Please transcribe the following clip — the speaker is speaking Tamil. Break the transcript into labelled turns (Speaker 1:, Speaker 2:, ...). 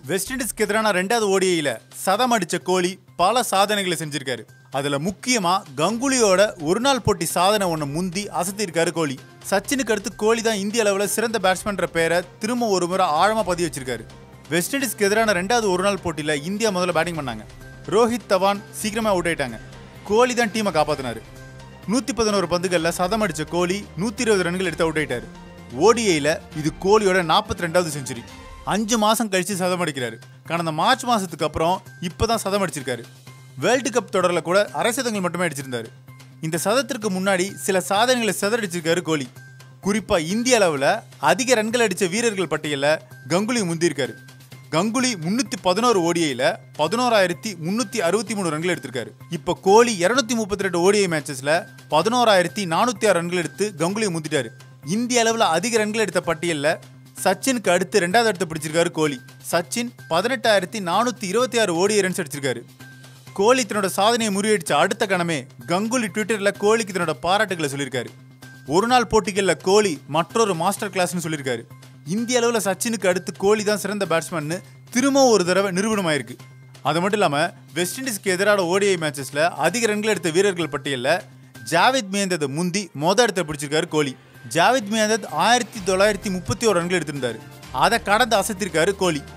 Speaker 1: வெஸ்ட் இண்டீஸ்க்கு எதிரான ரெண்டாவது ஓடிஐயில் சதம் அடிச்ச கோலி பல சாதனைகளை செஞ்சிருக்காரு அதுல முக்கியமா கங்குலியோட ஒரு நாள் போட்டி சாதனை ஒன்று முந்தி அசத்திருக்காரு கோலி சச்சினுக்கு அடுத்து கோலி தான் இந்திய அளவில் சிறந்த பேட்ஸ்மேன்ற பேரை திரும்ப ஒரு முறை ஆழமா பதிய வச்சிருக்காரு வெஸ்ட் இண்டீஸ்க்கு எதிரான ரெண்டாவது ஒரு நாள் போட்டியில இந்தியா முதல்ல பேட்டிங் பண்ணாங்க ரோஹித் தவான் சீக்கிரமா அவுட் ஆயிட்டாங்க கோலி தான் டீமை காப்பாத்தினாரு நூத்தி பதினோரு பந்துகள்ல சதம் அடிச்ச கோலி நூத்தி இருபது ரன்கள் எடுத்து அவுட் ஆயிட்டாரு ஓடிஐல இது கோலியோட நாற்பத்தி ரெண்டாவது செஞ்சுரி அஞ்சு மாசம் கழிச்சு சதம் அடிக்கிறாரு கடந்த மார்ச் மாசத்துக்கு அப்புறம் இப்பதான் சதம் அடிச்சிருக்காரு வேர்ல்டு கப் தொடரில் கூட அரை சதங்கள் மட்டுமே அடிச்சிருந்தாரு இந்த சதத்திற்கு முன்னாடி சில சாதனைகளை சிதறடிச்சிருக்காரு கோலி குறிப்பா இந்திய அளவில் அதிக ரன்கள் அடிச்ச வீரர்கள் பட்டியலில் கங்குலி முந்திருக்காரு கங்குலி முன்னூத்தி பதினோரு ஓடிஐல பதினோராயிரத்தி முன்னூத்தி அறுபத்தி மூணு ரன்கள் எடுத்திருக்காரு இப்ப கோலி இருநூத்தி முப்பத்தி ரெண்டு ஓடிஐ மேட்சஸ்ல பதினோராயிரத்தி நானூத்தி ஆறு ரன்கள் எடுத்து கங்குலியை முந்திட்டாரு இந்திய அளவில் அதிக ரன்கள் எடுத்த பட்டியல்ல சச்சினுக்கு அடுத்து ரெண்டாவது இடத்தை பிடிச்சிருக்காரு கோலி சச்சின் பதினெட்டாயிரத்தி நானூத்தி இருபத்தி ஆறு ஓடிஐ ரன்ஸ் அடிச்சிருக்காரு கோலி தன்னோட சாதனையை முறியடிச்ச அடுத்த கணமே கங்குலி ட்விட்டர்ல கோலிக்கு தன்னோட பாராட்டுகளை சொல்லியிருக்காரு ஒரு நாள் போட்டிகளில் கோலி மற்றொரு மாஸ்டர் கிளாஸ்னு சொல்லியிருக்காரு இந்திய அளவில் சச்சினுக்கு அடுத்து கோலி தான் சிறந்த பேட்ஸ்மேன்னு திரும்ப ஒரு தடவை நிரூபணமாயிருக்கு அது மட்டும் இல்லாமல் வெஸ்ட் இண்டீஸ்க்கு எதிரான ஓடிஐ மேட்சஸில் அதிக ரன்கள் எடுத்த வீரர்கள் பட்டியலில் ஜாவேத் மியந்ததை முந்தி மொத இடத்தை பிடிச்சிருக்காரு கோலி ஜாவேத் மியந்தத் ஆயிரத்தி தொள்ளாயிரத்தி முப்பத்தி ஒரு ரன்கள் எடுத்திருந்தாரு அதை கடந்து அசத்திருக்காரு கோலி